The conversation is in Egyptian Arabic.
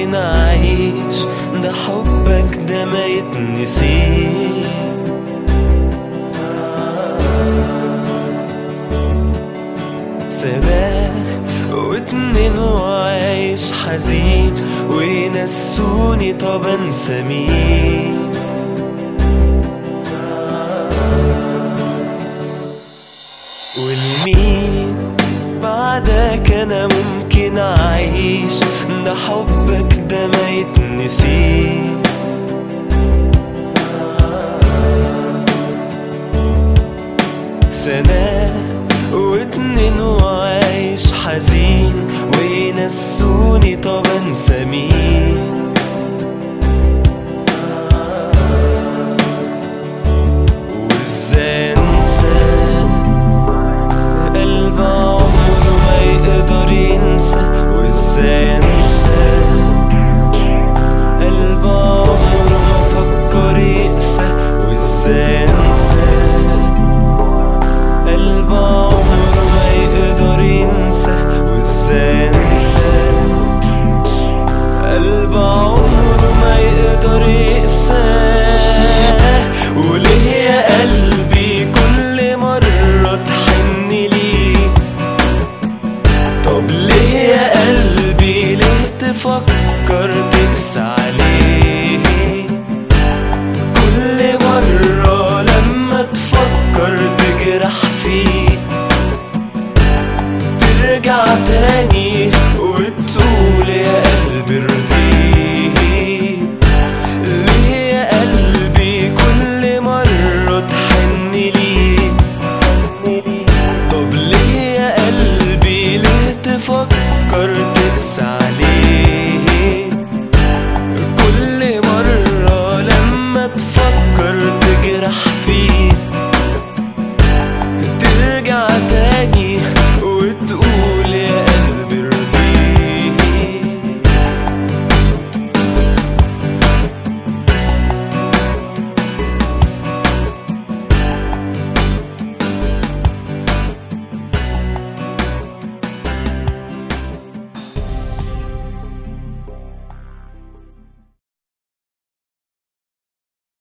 ممكن أعيش ده حبك ده ما يتنسيش سنة واتنين وعايش حزين وينسوني طب انسى مين والمين بعدك انا ممكن اعيش ده حبك ده ما يتنسيش سنة واتنين وعايش حزين وينسوني طب انسى مين وازاي انسى قلب عمره ما يقدر ينسى وازاي انسى قلب عمره ما فكر يقسى وازاي انسى قلب عمره ما يقدر ينسى وازاي انسى قلب عمره ما يقدر يقسى وليه يا قلبي كل مرة تحن ليه طب ليه يا قلبي ليه تفكر تقسى عليه كل مرة لما تفكر تجرح فيه ترجع تاني